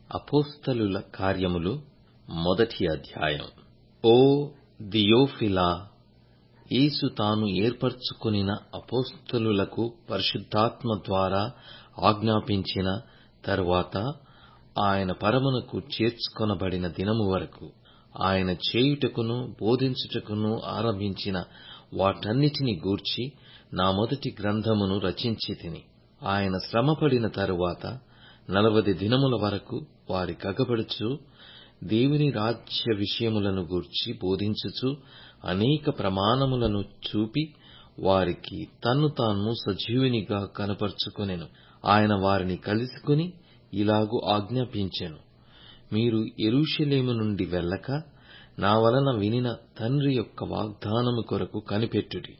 అపోస్తలుల కార్యములు మొదటి అధ్యాయం ఓ దియోఫిలా యేసు తాను ఏర్పరచుకొనిన అపోస్తలులకు పరిశుద్ధాత్మ ద్వారా ఆజ్ఞాపించిన తరువాత ఆయన పరమునకు చేర్చుకొనబడిన దినము వరకు ఆయన చేయుటకును బోధించుటకును ఆరంభించిన వాటన్నిటిని గూర్చి నా మొదటి గ్రంథమును రచించితిని ఆయన శ్రమపడిన తరువాత నలవది దినముల వరకు వారికగపడుచు దేవుని రాజ్య విషయములను గూర్చి బోధించుచు అనేక ప్రమాణములను చూపి వారికి తన్ను తాను సజీవునిగా కనపరచుకొనెను ఆయన వారిని కలుసుకుని ఇలాగు ఆజ్ఞాపించెను మీరు యెరూషలేము నుండి వెళ్ళక నా వలన వినిన తండ్రి యొక్క వాగ్దానము కొరకు కనిపెట్టుడి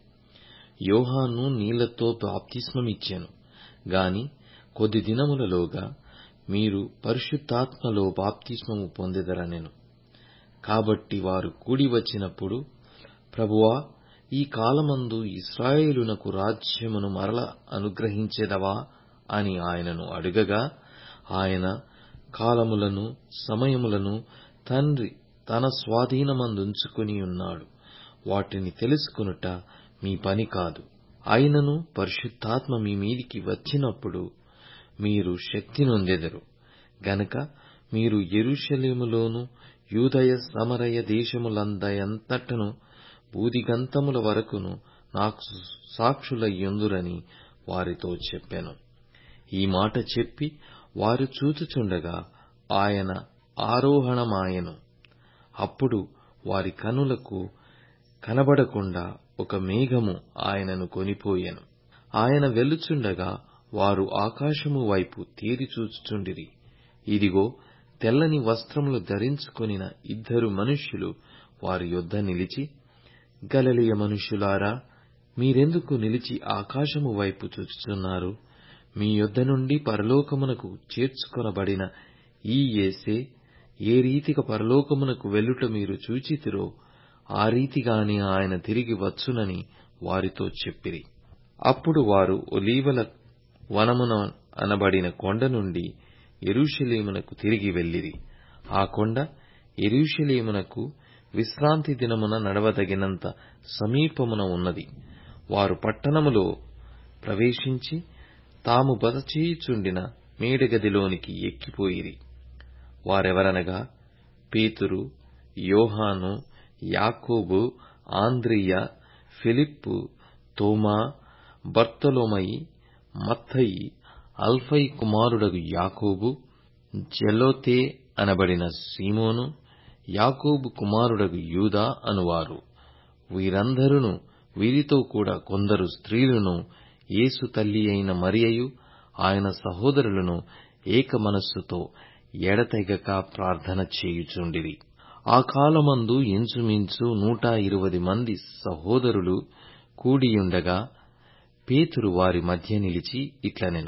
యోహాను నీళ్లతో బాప్తిస్మమిచ్చెను గాని కొద్ది దినములలోగా మీరు పరిశుద్ధాత్మలో బాప్తిస్మము పొందెదరనెను కాబట్టి వారు కూడి వచ్చినప్పుడు ప్రభువా ఈ కాలమందు ఇస్రాయేలునకు రాజ్యమును మరల అనుగ్రహించెదవా అని ఆయనను అడుగగా ఆయన కాలములను సమయములను తండ్రి తన స్వాధీనమందుంచుకుని ఉన్నాడు వాటిని తెలుసుకొనుట మీ పని కాదు అయినను పరిశుద్ధాత్మ మీ మీదికి వచ్చినప్పుడు మీరు శక్తి నొందెదరు గనక మీరు యెరూషలేములోను యూదయ సమరయ దేశములందయంతటను భూదిగంతముల వరకును నాకు సాక్షులయ్యుందురని వారితో చెప్పెను ఈ మాట చెప్పి వారు చూచుచుండగా ఆయన ఆరోహణమాయెను అప్పుడు వారి కనులకు కనబడకుండా ఒక మేఘము ఆయనను కొనిపోయెను ఆయన వెళ్ళుచుండగా వారు ఆకాశము వైపు తేరి చూచుచుండిరి ఇదిగో తెల్లని వస్త్రములు ధరించుకొనిన ఇద్దరు మనుష్యులు వారి యొద్ద నిలిచి గలిలయ మనుష్యులారా మీరెందుకు నిలిచి ఆకాశము వైపు చూచుచున్నారు మీ యొద్ద నుండి పరలోకమునకు చేర్చుకొనబడిన ఈ యేసే ఏ రీతిగా పరలోకమునకు వెళ్ళుట మీరు చూచితిరో ఆ రీతిగానే ఆయన తిరిగి వచ్చునని వారితో చెప్పిరి అప్పుడు వారు ఒలీవల వనమున అనబడిన కొండ నుండి యెరూషలేమునకు తిరిగి వెళ్ళిరి ఆ కొండ యెరూషలేమునకు విశ్రాంతి దినమున నడవదగినంత సమీపమున ఉన్నది వారు పట్టణములో ప్రవేశించి తాము బస చేయుచుండిన మేడగదిలోనికి ఎక్కిపోయిరి వారెవరనగా పేతురు యోహాను యాకోబు ఆంద్రియ ఫిలిప్పు తోమా బర్తలోమయి మత్తయి అల్ఫై కుమారుడగు యాకోబు జెలోతే అనబడిన సీమోను యాకోబు కుమారుడగు యూదా అనువారు వీరందరును వీరితో కూడా కొందరు స్త్రీలను యేసు తల్లి అయిన మరియయు ఆయన సహోదరులను ఏక మనస్సుతో ఎడతెగక ప్రార్థన చేయుచుండిరి ఆ కాలమందు ఇంచుమించు నూట ఇరువది మంది సహోదరులు కూడియుండగా పేతురు వారి మధ్య నిలిచి ఇట్లనెను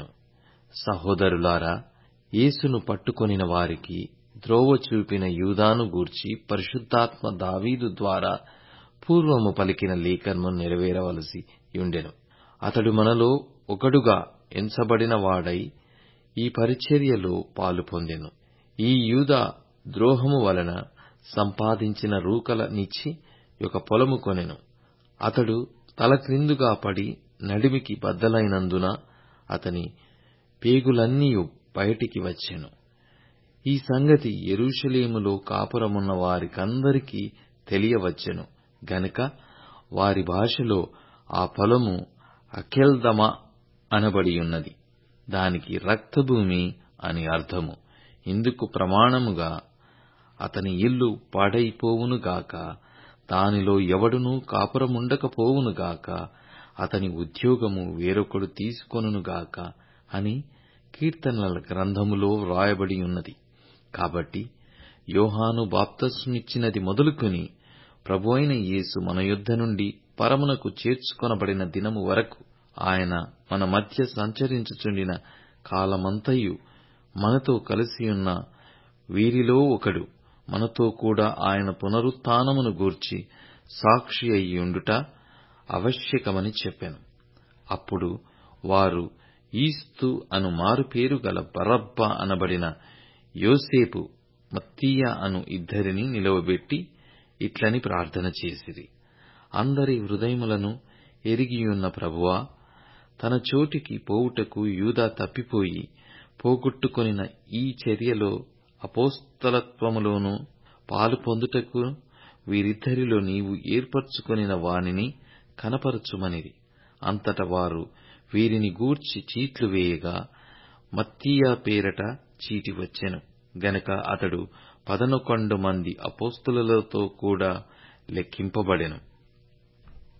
సహోదరులారా యేసును పట్టుకొనిన వారికి ద్రోవ చూపిన యూదాను గూర్చి పరిశుద్ధాత్మ దావీదు ద్వారా పూర్వము పలికిన లేఖను నెరవేరవలసి యుండెను అతడు మనలో ఒకడుగా ఎంచబడిన వాడై ఈ పరిచర్యలో పాలు పొందెను ఈ యూదా ద్రోహము వలన సంపాదించిన రూకల నిచ్చి ఒక పొలము కొనెను అతడు తల క్రిందుగా పడి నడిమికి బద్దలైనందున అతని పేగులన్నీయు బయటికి వచ్చెను ఈ సంగతి యెరూషలేములో కాపురమున్న వారికందరికీ తెలియవచ్చెను గనుక వారి భాషలో ఆ పొలము అకెల్దమ అనబడియున్నది దానికి రక్తభూమి అని అర్థము ఇందుకు ప్రమాణముగా అతని ఇల్లు పాడైపోవునుగాక దానిలో ఎవడునూ కాపురముండకపోవునుగాక అతని ఉద్యోగము వేరొకడు తీసుకొనుగాక అని కీర్తనల గ్రంథములో వ్రాయబడి ఉన్నది కాబట్టి యోహాను బాప్తస్మిచ్చినది మొదలుకొని ప్రభు అయిన యేసు మన యుద్ధ నుండి పరమునకు చేర్చుకొనబడిన దినము వరకు ఆయన మన మధ్య సంచరించుచుండిన కాలమంతయు మనతో కలిసియున్న వీరిలో ఒకడు మనతో కూడా ఆయన పునరుత్నమును గూర్చి సాక్షి అయ్యుండుట ఆవశ్యకమని చెప్పెను అప్పుడు వారు ఈస్తు అను మారుపేరు గల బరబ్బ అనబడిన యోసేపు మత్తీయ అను ఇద్దరిని నిలువబెట్టి ఇట్లని ప్రార్థన చేసిరి అందరి హృదయములను ఎరిగియున్న ప్రభువా తన చోటికి పోవుటకు యూదా తప్పిపోయి పోగొట్టుకొనిన ఈ చర్యలో అపోస్తలత్వములోను పాలు పొందుటకు వీరిద్దరిలో నీవు ఏర్పరచుకొనిన వానిని కనపరచుమనిరి అంతట వారు వీరిని గూర్చి చీట్లు వేయగా మత్తీయ పేరట చీటి వచ్చెను గనుక అతడు పదనొకండు మంది అపోస్తలులతో కూడా లెక్కింపబడెను